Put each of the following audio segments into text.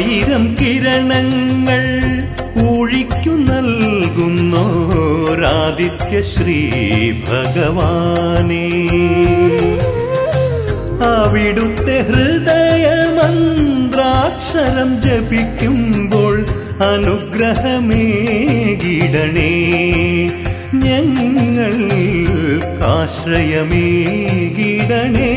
ആയിരം കിരണങ്ങൾ ഊഴിക്കു നൽകുന്നോരാദിത്യ ശ്രീ ഭഗവാനേ അവിടുത്തെ ഹൃദയമന്ത്രാക്ഷരം ജപിക്കുമ്പോൾ അനുഗ്രഹമേകിടണേ ഞങ്ങൾക്കാശ്രയമേകിടണേ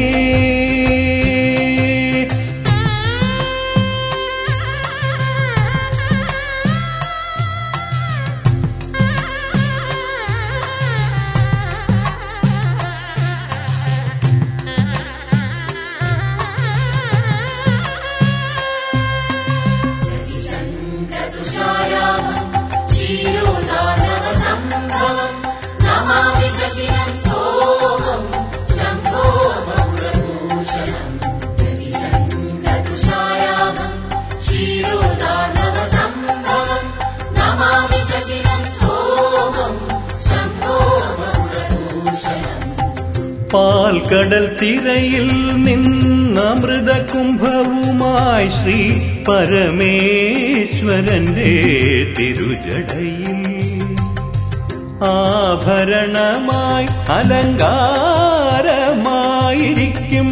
तुषारामम् क्षीरोदानवसम्भवम् नमामि शशिनम् सोमम् शम्भोमपुरभूषणम् प्रतिशङ्कतुषारामम् क्षीरोदानवसम्भवम् नमामि शशिनम् सोमम् शम्भोमपुरभूषणम् പാൽക്കടൽ തിരയിൽ നിന്നമൃത കുംഭവുമായി ശ്രീ പരമേശ്വരന്റെ തിരുജടയിൽ ആഭരണമായി അലങ്കാരമായിരിക്കും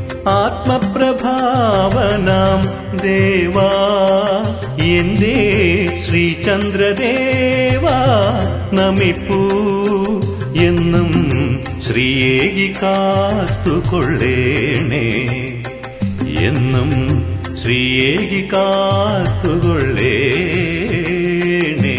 ആത്മപ്രഭാവനാം ദേവാ എന്റെ ശ്രീചന്ദ്രദേവാ നമിപ്പൂ എന്നും ശ്രീയേകി കാത്തുകൊള്ളേണേ എന്നും ശ്രീയേകി കാത്തുകൊള്ളേണേ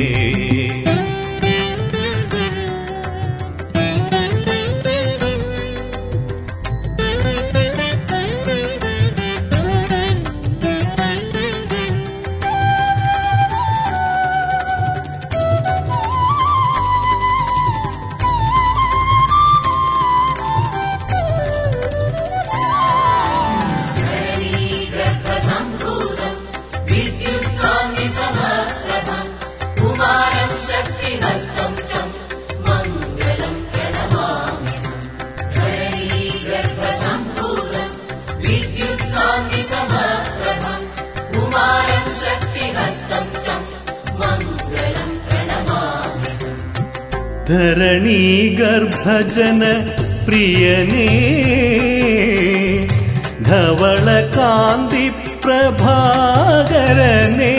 गर्भसम्भूतम् विद्युत्कान्तिसमप्रभम् कुमारम् शक्तिहस्तम् तम् मङ्गलम् प्रणमाम्यहम् धरणी गर्भसम्भूतम् विद्युत्कान्तिसमप्रभम् कुमारम् शक्तिहस्तम् तम् मङ्गलम् प्रणमाम्यहम् ധരണി ഗർഭജന പ്രിയനേ ധവള കാന്തി പ്രഭാകരനേ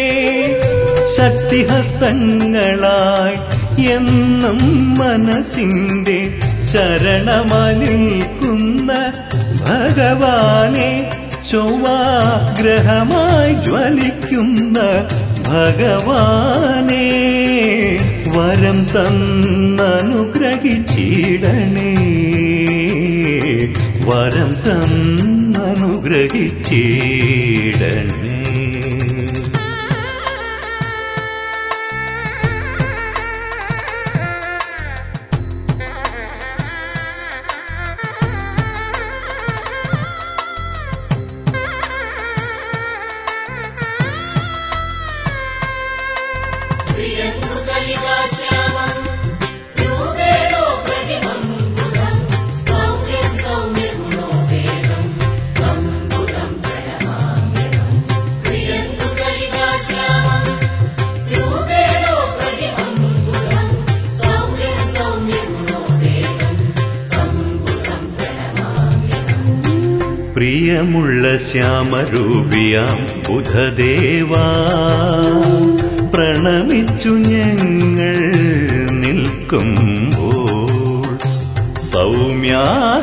ശക്തിഹസ്തങ്ങളായി എന്നും മനസ്സിന്റെ ശരണമനിൽക്കുന്ന ഭഗവാനെ ചൊവ്വാഗ്രഹമായി ജ്വലിക്കുന്ന ഭഗവാനെ വരം തന്നനുഗ്രഹിച്ചിടണേ വരം തന്നനുഗ്രഹിച്ചിടണേ प्रियङ्कुकलिकाश्यामम् रूपेणो प्रतिमम् बुधम् सौम्यम् सौम्यगुणोपेदम् अम्बुदम् प्रणमाम्यहम् प्रियङ्कुकलिकाश्यामम् रूपेणो प्रतिमम् बुधम् सौम्यम् सौम्यगुणोपेदम् अम्बुदम् प्रणमाम्यहम् പ്രിയമുള്ള ശ്യാമരൂപിയാം ബുധദേവാ പ്രണമിച്ചു ഞങ്ങൾ നിൽക്കുമ്പോൾ സൗമ്യാ